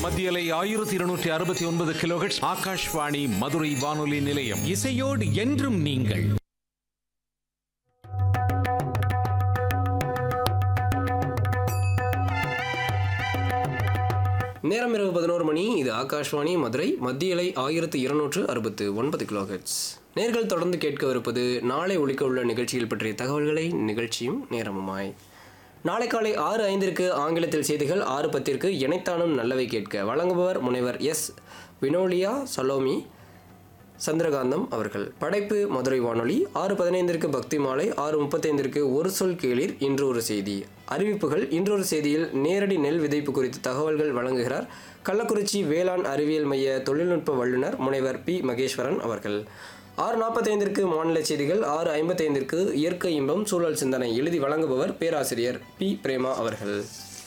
மத்தியலை ஆயிரத்தி இருநூற்றி அறுபத்தி ஒன்பது கிலோஹெட்ஸ் ஆகாஷ்வாணி மதுரை வானொலி நிலையம் இசையோடு என்றும் நீங்கள் நேரம் இரவு பதினோரு மணி இது ஆகாஷ்வாணி மதுரை மத்தியலை ஆயிரத்து இருநூற்று அறுபத்து ஒன்பது கிலோஹெட்ஸ் நேர்கள் தொடர்ந்து கேட்கவிருப்பது நாளை ஒழிக்க உள்ள நிகழ்ச்சிகள் பற்றிய தகவல்களை நிகழ்ச்சியும் நேரமுமாய் நாளை காலை ஆறு ஐந்திற்கு ஆங்கிலத்தில் செய்திகள் ஆறு பத்திற்கு இணைத்தானும் நல்லவை கேட்க வழங்குபவர் முனைவர் எஸ் வினோலியா சலோமி சந்திரகாந்தம் அவர்கள் படைப்பு மதுரை வானொலி ஆறு பதினைந்திற்கு பக்தி மாலை ஆறு முப்பத்தைந்திற்கு ஒரு சொல் கேளீர் இன்று ஒரு செய்தி அறிவிப்புகள் இன்றொரு செய்தியில் நேரடி நெல் விதைப்பு குறித்த தகவல்கள் வழங்குகிறார் கள்ளக்குறிச்சி வேளாண் அறிவியல் மைய தொழில்நுட்ப வல்லுநர் முனைவர் பி மகேஸ்வரன் அவர்கள் ஆறு நாற்பத்தைந்திற்கு மாநில செய்திகள் ஆறு ஐம்பத்தைந்திற்கு இயற்கை இன்பம் சூழல் சிந்தனை எழுதி வழங்குபவர் பேராசிரியர் பி பிரேமா அவர்கள்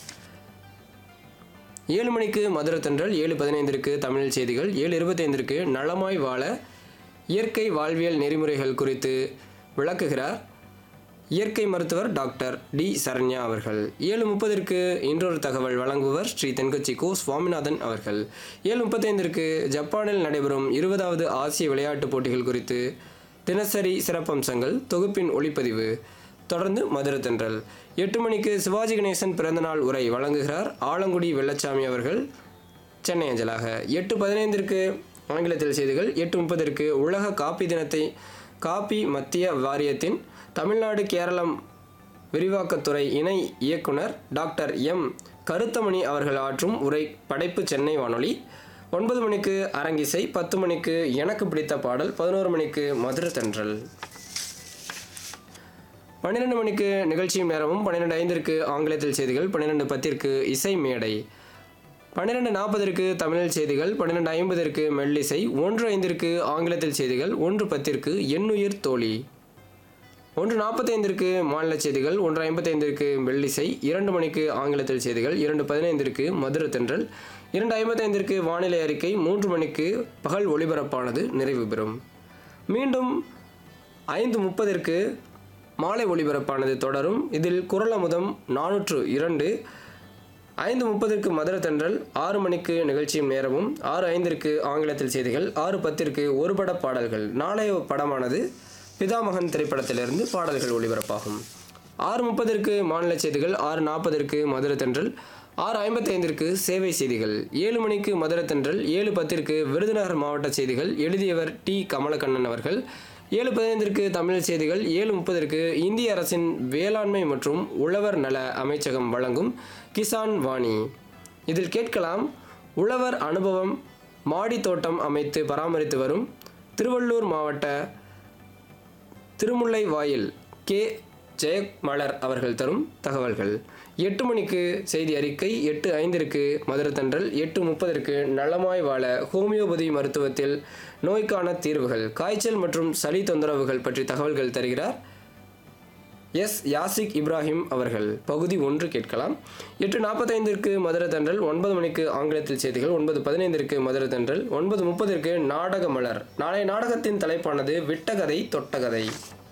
ஏழு மணிக்கு மதுரை தென்றல் ஏழு பதினைந்திற்கு தமிழ் செய்திகள் ஏழு இருபத்தைந்திற்கு நலமாய் வாழ இயற்கை வாழ்வியல் நெறிமுறைகள் குறித்து விளக்குகிறார் இயற்கை மருத்துவர் டாக்டர் டி சரண்யா அவர்கள் ஏழு முப்பதிற்கு இன்றொரு தகவல் வழங்குபவர் ஸ்ரீ தென்கட்சி கோ சுவாமிநாதன் அவர்கள் ஏழு முப்பத்தைந்திற்கு ஜப்பானில் நடைபெறும் இருபதாவது ஆசிய விளையாட்டுப் போட்டிகள் குறித்து தினசரி சிறப்பம்சங்கள் தொகுப்பின் ஒளிப்பதிவு தொடர்ந்து மதுரை தென்றல் எட்டு மணிக்கு சிவாஜி கணேசன் பிறந்தநாள் உரை வழங்குகிறார் ஆலங்குடி வெள்ளச்சாமி அவர்கள் சென்னை அஞ்சலாக எட்டு பதினைந்திற்கு ஆங்கிலத்தில் செய்திகள் எட்டு முப்பதற்கு உலக காப்பி தினத்தை காப்பி மத்திய வாரியத்தின் தமிழ்நாடு கேரளம் விரிவாக்கத்துறை இணை இயக்குனர் டாக்டர் எம் கருத்தமணி அவர்கள் ஆற்றும் உரை படைப்பு சென்னை வானொலி ஒன்பது மணிக்கு அரங்கிசை பத்து மணிக்கு எனக்கு பிடித்த பாடல் பதினோரு மணிக்கு மதுரை தென்றல் பன்னிரெண்டு மணிக்கு நிகழ்ச்சியும் நேரமும் பன்னிரெண்டு ஐந்திற்கு ஆங்கிலத்தில் செய்திகள் பன்னிரெண்டு பத்திற்கு இசை மேடை பன்னிரெண்டு நாற்பதற்கு தமிழில் செய்திகள் பன்னிரெண்டு ஐம்பதற்கு மெல்லிசை ஒன்று ஐந்திற்கு ஆங்கிலத்தில் செய்திகள் ஒன்று பத்திற்கு எண்ணுயிர் தோழி ஒன்று நாற்பத்தைந்திற்கு மாநில செய்திகள் ஒன்று ஐம்பத்தைந்திற்கு மெல்லிசை இரண்டு மணிக்கு ஆங்கிலத்தில் செய்திகள் இரண்டு பதினைந்திற்கு மதுரை தென்றல் இரண்டு ஐம்பத்தைந்திற்கு வானிலை அறிக்கை மூன்று மணிக்கு பகல் ஒளிபரப்பானது நிறைவு பெறும் மீண்டும் ஐந்து முப்பதிற்கு மாலை ஒளிபரப்பானது தொடரும் இதில் குரல் அமுதம் நானூற்று இரண்டு ஐந்து முப்பதற்கு மதுரை தென்றல் ஆறு மணிக்கு நிகழ்ச்சியும் நேரமும் ஆறு ஐந்திற்கு ஆங்கிலத்தில் செய்திகள் ஆறு பத்திற்கு ஒரு பட பாடல்கள் நாளைய படமானது பிதாமகன் திரைப்படத்திலிருந்து பாடல்கள் ஒளிபரப்பாகும் ஆறு முப்பதற்கு மாநில செய்திகள் ஆறு நாற்பதற்கு மதுரை தென்றல் ஆறு ஐம்பத்தைந்திற்கு சேவை செய்திகள் ஏழு மணிக்கு மதுரை தென்றல் ஏழு பத்திற்கு விருதுநகர் மாவட்ட செய்திகள் எழுதியவர் டி கமலக்கண்ணன் அவர்கள் ஏழு பதினைந்திற்கு தமிழ் செய்திகள் ஏழு முப்பதற்கு இந்திய அரசின் வேளாண்மை மற்றும் உழவர் நல அமைச்சகம் வழங்கும் கிசான் வாணி இதில் கேட்கலாம் உழவர் அனுபவம் மாடி தோட்டம் அமைத்து பராமரித்து வரும் திருவள்ளூர் மாவட்ட திருமுல்லை வாயில் கே ஜெயமலர் அவர்கள் தரும் தகவல்கள் எட்டு மணிக்கு செய்தி அறிக்கை எட்டு ஐந்திற்கு மதுரை தென்றல் எட்டு முப்பதற்கு நலமாய் வாழ ஹோமியோபதி மருத்துவத்தில் நோய்க்கான தீர்வுகள் காய்ச்சல் மற்றும் சளி தொந்தரவுகள் பற்றி தகவல்கள் தருகிறார் எஸ் யாசிக் இப்ராஹிம் அவர்கள் பகுதி ஒன்று கேட்கலாம் எட்டு நாற்பத்தைந்திற்கு மதுரை தென்றல் ஒன்பது மணிக்கு ஆங்கிலத்தில் செய்திகள் ஒன்பது பதினைந்திற்கு மதுரை தென்றல் ஒன்பது முப்பதிற்கு நாடக மலர் நாளை நாடகத்தின் தலைப்பானது விட்டகதை தொட்டகதை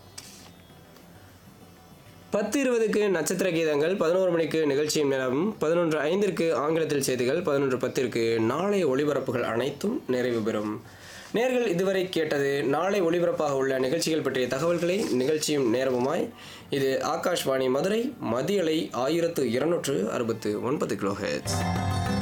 பத்து இருபதுக்கு நட்சத்திர கீதங்கள் பதினோரு மணிக்கு நிகழ்ச்சியும் நேரம் பதினொன்று ஐந்திற்கு ஆங்கிலத்தில் செய்திகள் பதினொன்று பத்திற்கு நாளை ஒளிபரப்புகள் அனைத்தும் நிறைவு பெறும் நேர்கள் இதுவரை கேட்டது நாளை ஒளிபரப்பாக உள்ள நிகழ்ச்சிகள் பற்றிய தகவல்களை நிகழ்ச்சியும் நேரமுமாய் இது ஆகாஷ்வாணி மதுரை மதியலை ஆயிரத்து இருநூற்று அறுபத்து ஒன்பது கிலோஹெட்ஸ்